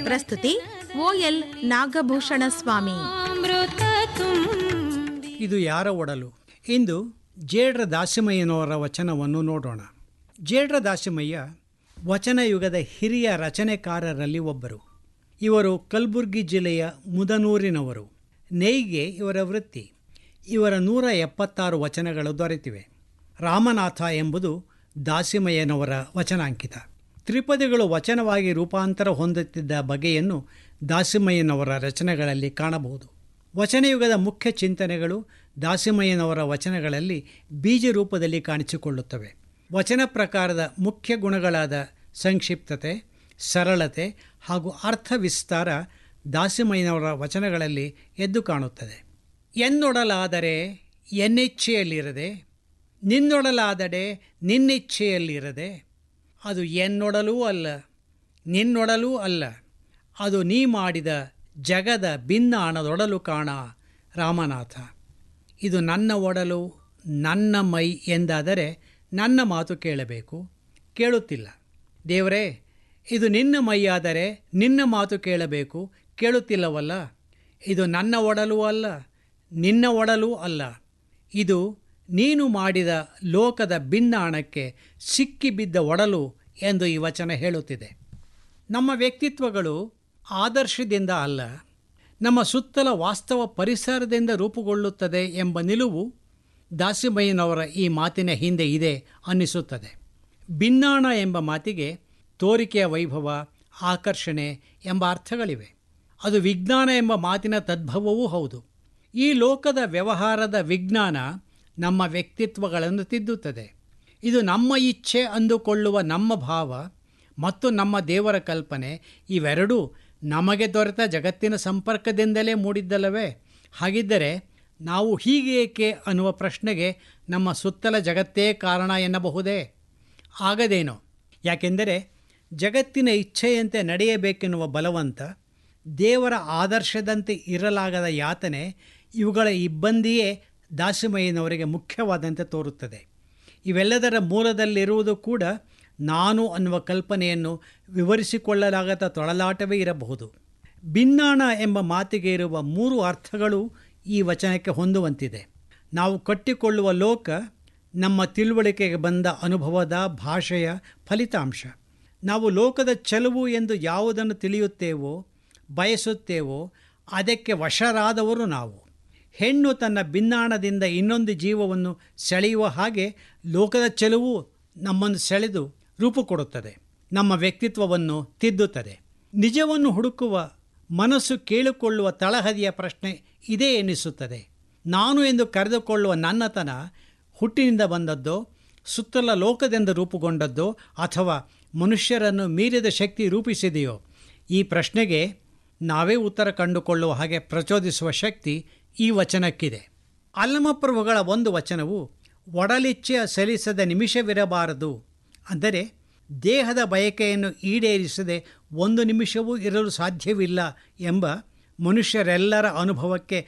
ಪ್ರಸ್ತುತಿ ಓಎಲ್ ನಾಗಭೂಷಣ ಸ್ವಾಮಿ ಅಮೃತ ತುಂಬಿ ಇದು ಯಾರ ಒಡಲು ಇಂದು ಜೇಡ್ರ ದಾಸಿಮಯ್ಯನವರ ವಚನವನ್ನು ನೋಡೋಣ ಜೇಡ್ರ ದಾಸಿಮಯ್ಯ ವಚನ ಯುಗದ ಹಿರಿಯ ರಚನೆಕಾರರಲ್ಲಿ ಒಬ್ಬರು ಇವರು ಕಲಬುರ್ಗಿ ಜಿಲ್ಲೆಯ ಮುದನೂರಿನವರು ನೇಯ್ಗೆ ಇವರ ವೃತ್ತಿ ಇವರ ನೂರ ಎಪ್ಪತ್ತಾರು ವಚನಗಳು ದೊರೆತಿವೆ ರಾಮನಾಥ ಎಂಬುದು ದಾಸಿಮಯ್ಯನವರ ವಚನಾಂಕಿತ ತ್ರಿಪದಿಗಳು ವಚನವಾಗಿ ರೂಪಾಂತರ ಹೊಂದುತ್ತಿದ್ದ ಬಗೆಯನ್ನು ದಾಸಿಮಯ್ಯನವರ ರಚನೆಗಳಲ್ಲಿ ಕಾಣಬಹುದು ವಚನಯುಗದ ಮುಖ್ಯ ಚಿಂತನೆಗಳು ದಾಸಿಮಯ್ಯನವರ ವಚನಗಳಲ್ಲಿ ಬೀಜ ರೂಪದಲ್ಲಿ ಕಾಣಿಸಿಕೊಳ್ಳುತ್ತವೆ ವಚನ ಪ್ರಕಾರದ ಮುಖ್ಯ ಗುಣಗಳಾದ ಸಂಕ್ಷಿಪ್ತತೆ ಸರಳತೆ ಹಾಗೂ ಅರ್ಥ ವಿಸ್ತಾರ ದಾಸಿಮಯ್ಯನವರ ವಚನಗಳಲ್ಲಿ ಎದ್ದು ಕಾಣುತ್ತದೆ ಎನ್ನೊಡಲಾದರೆ ಎನ್ನಿಚ್ಛೆಯಲ್ಲಿರದೆ ನಿನ್ನೊಡಲಾದಡೆ ನಿನ್ನಿಚ್ಛೆಯಲ್ಲಿರದೆ ಅದು ಎನ್ನೊಡಲೂ ಅಲ್ಲ ನಿನ್ನೊಡಲೂ ಅಲ್ಲ ಅದು ನೀ ಮಾಡಿದ ಜಗದ ಭಿನ್ನಾಣದೊಡಲು ಕಾಣ ರಾಮನಾಥ ಇದು ನನ್ನ ಒಡಲು ನನ್ನ ಮೈ ಎಂದಾದರೆ ನನ್ನ ಮಾತು ಕೇಳಬೇಕು ಕೇಳುತ್ತಿಲ್ಲ ದೇವರೇ ಇದು ನಿನ್ನ ಮೈಯಾದರೆ ನಿನ್ನ ಮಾತು ಕೇಳಬೇಕು ಕೇಳುತ್ತಿಲ್ಲವಲ್ಲ ಇದು ನನ್ನ ಒಡಲು ಅಲ್ಲ ನಿನ್ನ ಒಡಲು ಅಲ್ಲ ಇದು ನೀನು ಮಾಡಿದ ಲೋಕದ ಭಿನ್ನಾಣಕ್ಕೆ ಸಿಕ್ಕಿಬಿದ್ದ ಒಡಲು ಎಂದು ಈ ವಚನ ಹೇಳುತ್ತಿದೆ ನಮ್ಮ ವ್ಯಕ್ತಿತ್ವಗಳು ಆದರ್ಶದಿಂದ ಅಲ್ಲ ನಮ್ಮ ಸುತ್ತಲ ವಾಸ್ತವ ಪರಿಸರದಿಂದ ರೂಪುಗೊಳ್ಳುತ್ತದೆ ಎಂಬ ನಿಲುವು ದಾಸಿಮಯ್ಯನವರ ಈ ಮಾತಿನ ಹಿಂದೆ ಇದೆ ಅನ್ನಿಸುತ್ತದೆ ಭಿನ್ನಾಣ ಎಂಬ ಮಾತಿಗೆ ತೋರಿಕೆಯ ವೈಭವ ಆಕರ್ಷಣೆ ಎಂಬ ಅರ್ಥಗಳಿವೆ ಅದು ವಿಜ್ಞಾನ ಎಂಬ ಮಾತಿನ ತದ್ಭವವೂ ಹೌದು ಈ ಲೋಕದ ವ್ಯವಹಾರದ ವಿಜ್ಞಾನ ನಮ್ಮ ವ್ಯಕ್ತಿತ್ವಗಳನ್ನು ತಿದ್ದುತ್ತದೆ ಇದು ನಮ್ಮ ಇಚ್ಛೆ ಅಂದುಕೊಳ್ಳುವ ನಮ್ಮ ಭಾವ ಮತ್ತು ನಮ್ಮ ದೇವರ ಕಲ್ಪನೆ ಇವೆರಡೂ ನಮಗೆ ದೊರೆತ ಜಗತ್ತಿನ ಸಂಪರ್ಕದಿಂದಲೇ ಮೂಡಿದ್ದಲ್ಲವೇ ಹಾಗಿದ್ದರೆ ನಾವು ಹೀಗೆ ಏಕೆ ಅನ್ನುವ ಪ್ರಶ್ನೆಗೆ ನಮ್ಮ ಸುತ್ತಲ ಜಗತ್ತೇ ಕಾರಣ ಎನ್ನಬಹುದೇ ಆಗದೇನೋ ಯಾಕೆಂದರೆ ಜಗತ್ತಿನ ಇಚ್ಛೆಯಂತೆ ನಡೆಯಬೇಕೆನ್ನುವ ಬಲವಂತ ದೇವರ ಆದರ್ಶದಂತೆ ಇರಲಾಗದ ಯಾತನೆ ಇವುಗಳ ಇಬ್ಬಂದಿಯೇ ದಾಸಿಮಯ್ಯನವರಿಗೆ ಮುಖ್ಯವಾದಂತೆ ತೋರುತ್ತದೆ ಇವೆಲ್ಲದರ ಮೂಲದಲ್ಲಿರುವುದು ಕೂಡ ನಾನು ಅನ್ನುವ ಕಲ್ಪನೆಯನ್ನು ವಿವರಿಸಿಕೊಳ್ಳಲಾಗದ ತೊಳಲಾಟವೇ ಇರಬಹುದು ಭಿನ್ನಾಣ ಎಂಬ ಮಾತಿಗೆ ಇರುವ ಮೂರು ಅರ್ಥಗಳು ಈ ವಚನಕ್ಕೆ ಹೊಂದುವಂತಿದೆ ನಾವು ಕಟ್ಟಿಕೊಳ್ಳುವ ಲೋಕ ನಮ್ಮ ತಿಳುವಳಿಕೆಗೆ ಬಂದ ಅನುಭವದ ಭಾಷೆಯ ಫಲಿತಾಂಶ ನಾವು ಲೋಕದ ಚೆಲುವು ಎಂದು ಯಾವುದನ್ನು ತಿಳಿಯುತ್ತೇವೋ ಬಯಸುತ್ತೇವೋ ಅದಕ್ಕೆ ವಶರಾದವರು ನಾವು ಹೆಣ್ಣು ತನ್ನ ಭಿನ್ನಾಣದಿಂದ ಇನ್ನೊಂದು ಜೀವವನ್ನು ಸೆಳೆಯುವ ಹಾಗೆ ಲೋಕದ ಚೆಲುವು ನಮ್ಮನ್ನು ಸೆಳೆದು ರೂಪು ಕೊಡುತ್ತದೆ ನಮ್ಮ ವ್ಯಕ್ತಿತ್ವವನ್ನು ತಿದ್ದುತ್ತದೆ ನಿಜವನ್ನು ಹುಡುಕುವ ಮನಸ್ಸು ಕೇಳಿಕೊಳ್ಳುವ ತಳಹದಿಯ ಪ್ರಶ್ನೆ ಇದೇ ಎನ್ನಿಸುತ್ತದೆ ನಾನು ಎಂದು ಕರೆದುಕೊಳ್ಳುವ ನನ್ನತನ ಹುಟ್ಟಿನಿಂದ ಬಂದದ್ದೋ ಸುತ್ತಲ ಲೋಕದಿಂದ ರೂಪುಗೊಂಡದ್ದೋ ಅಥವಾ ಮನುಷ್ಯರನ್ನು ಮೀರಿದ ಶಕ್ತಿ ರೂಪಿಸಿದೆಯೋ ಈ ಪ್ರಶ್ನೆಗೆ ನಾವೇ ಉತ್ತರ ಕಂಡುಕೊಳ್ಳುವ ಹಾಗೆ ಪ್ರಚೋದಿಸುವ ಶಕ್ತಿ ಈ ವಚನಕ್ಕಿದೆ ಅಲ್ಲಮಪ್ರಭುಗಳ ಒಂದು ವಚನವು ಒಡಲಿಚ್ಛೆಯ ಸಲ್ಲಿಸದ ನಿಮಿಷವಿರಬಾರದು ಅಂದರೆ ದೇಹದ ಬಯಕೆಯನ್ನು ಈಡೇರಿಸದೆ ಒಂದು ನಿಮಿಷವೂ ಇರಲು ಸಾಧ್ಯವಿಲ್ಲ ಎಂಬ ಮನುಷ್ಯರೆಲ್ಲರ ಅನುಭವಕ್ಕೆ